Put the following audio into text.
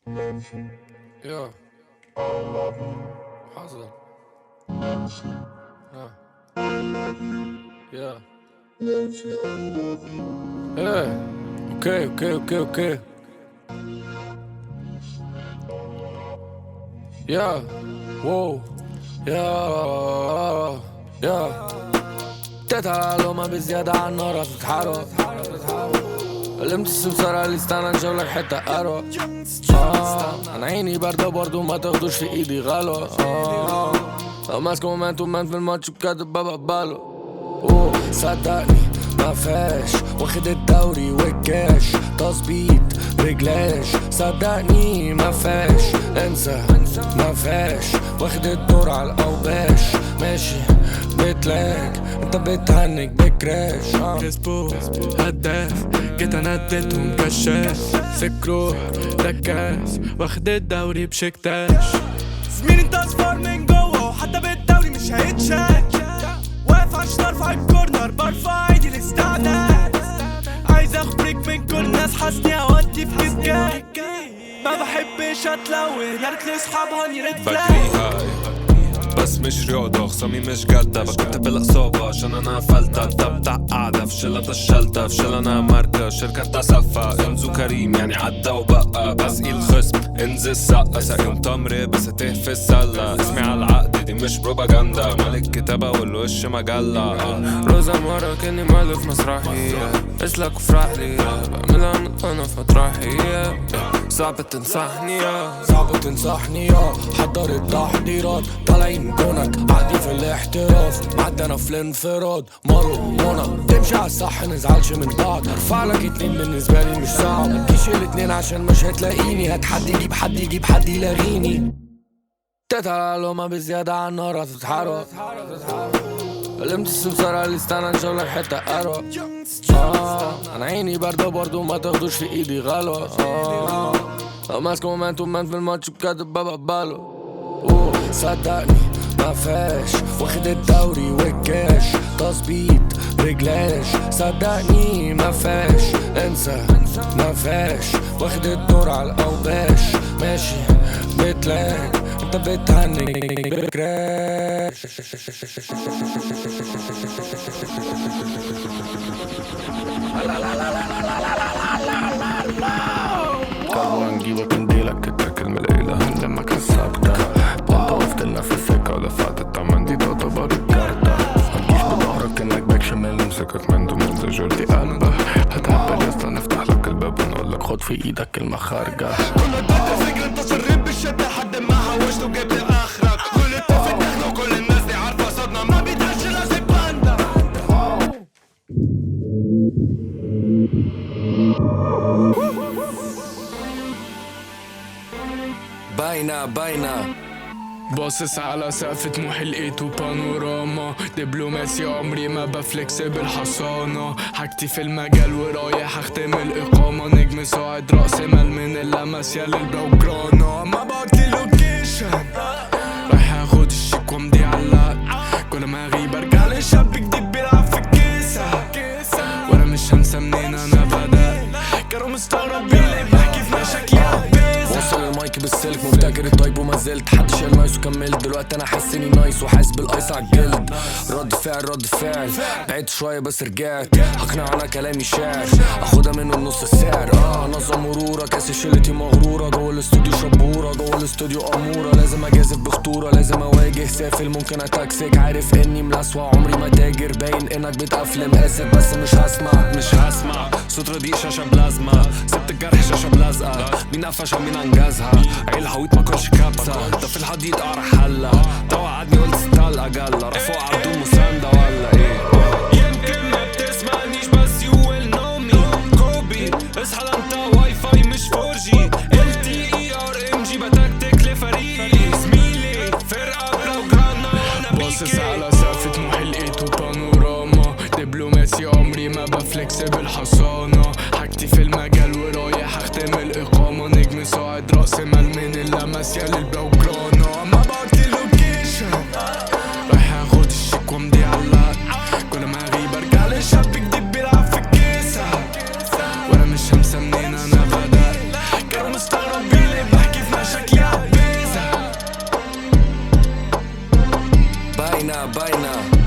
يا حصل ها يا ايه اوكي اوكي اوكي اوكي يا واو يا يا تتعالوا ما بزيادة عن النار تتحرك لمت السمسارة اللي استنى نجيب حتة أروى آه. أنا عيني باردة برضو ما تاخدوش في إيدي غلو آه. ماسك مومنت ومنت في الماتش وكاتب بابا بالو أوه صدقني ما فيش واخد الدوري والكاش تظبيط رجلاش صدقني ما فيش انسى ما فيش واخد الدور على الاوباش ماشي بتلاك انت بتهنج بكراش آه. كسبو هداف جيت انا اديتهم كشاف سكرو دكاس واخد الدوري بشكتاش زميلي انت اصفر من جوه وحتى بالدوري مش هيتشاف واقف عشان ارفع الكورنر برفع ايدي الاستعداد عايز اخد بريك من كل الناس حاسني اودي في كيكات ما بحبش اتلون يا ريت لي اصحابها ريد فلاج بدري بس مش رياضة خصامي مش جادة بكتب بالإصابة عشان أنا فلتة أنت بتاع قاعدة في شلة الشلتة في شلة أنا ماركة شركة تسفة انزو كريم يعني عدى وبقى بسقي الخصم انزل سقة ساقيهم تمر بس في السلة اسمي على العقد دي مش بروباجندا مالك كتابة والوش مجلة روزا مرة كأني مألف مسرحية اسلك وافرح لي بعملها من أنا في مطرحي صعب تنصحني صعب تنصحني يا حضر التحضيرات طالعين جونك عادي في الاحتراف معدنا في الانفراد مارو منى تمشي على الصح نزعلش من بعض ارفع لك اتنين بالنسبة لي مش صعب متجيش الاتنين عشان مش هتلاقيني هات حد يجيب حد يجيب حد يلاغيني تتعالوا ما بزيادة عن النار هتتحرك لمت السمسارة اللي استنى نجيب لك حتة أروى آه. أنا عيني باردة برضو ما تاخدوش في إيدي غلوة آه. ماسك مومنت ومنت في الماتش وكاتب بابا بالو أوه صدقني ما فيش واخد الدوري والكاش تظبيط رجلاش صدقني ما فيش انسى ما فيش واخد الدور على الاوباش ماشي بتلاك انت بتهنج بكراش قالوا هنجيبك نديلك تتاكل من العيلة هندمك الثابتة وانت وقفت لنا في السكة ودفعت التمن دي تعتبر الكارتة متجيش بظهرك انك باك شمال نمسكك من دون زي جوردي قلبه هتهبل يا اسطى نفتح لك الباب ونقول لك خد في ايدك كلمة خارجة كنا اديت فكرة انت شريت بالشدة لحد ما حوشت وجبت اخرك غلطت في الدخل وكل الناس دي عارفة صدنا ما بيتقالش راس باندا باينة باينة باصص على سقف طموحي لقيته بانوراما دبلوماسي عمري ما بفلكس بالحصانة حاجتي في المجال ورايح اختم الإقامة نجم صاعد رأس مال من اللمسية للبوجرانا ما بقضي لوكيشن رايح اخد الشيك وامضي على اللقط كل ما اغيب ارجع لشاب جديد بيلعب في الكيسة وانا مش هنسى منين انا بدأت كانوا مستغربين ليه بحكي في مشاكلي عبيسة وصل المايك بالسلك مبتكر الطيب وما زلت حد شال نايس وكملت دلوقتي انا حاسس اني نايس وحاسس بالايس على الجلد رد فعل رد فعل بعدت شويه بس رجعت هقنع انا كلامي شعر اخدها منه نص السعر اه نظم مرورة كاس شلتي مغروره جوه الاستوديو شبوره جوه الاستوديو اموره لازم اجازف بخطوره لازم اواجه سافل ممكن اتاكسك عارف اني ملسوع عمري ما تاجر باين انك بتقفلم اسف بس مش هسمع مش هسمع صوت رديء شاشة بلازما سبت الجرح شاشة بلازقة مين قفش مين انجزها عيل حويط ما كلش كبسة ده في الحديد قرا حلة توعدني قلت ستال اجلة رفوع عبدو مساندة ولا ايه يمكن ما بتسمعنيش بس يو ويل نو مي كوبي اصحى ده انت واي فاي مش 4 جي ال تي اي ار ام جي بتكتك لفريقي زميلي فرقة بلوجرانا انا باصص بيكي على سقف طموحي لقيته بانوراما دبلوماسي عمري ما بفلكس بالحصانة حاجتي في المجال ورايح اختم الإقامة نجم صاعد رأس مال من اللمسية للبوجرانا ما بقضي لوكيشن رايح اخد الشيك وامضي على اللقط كل ما اغيب ارجع لشاب جديد بيلعب في الكيسة وانا مش هنسى منين انا بدأت كانوا مستغربين ليه شكلي عبيزة باينة باينة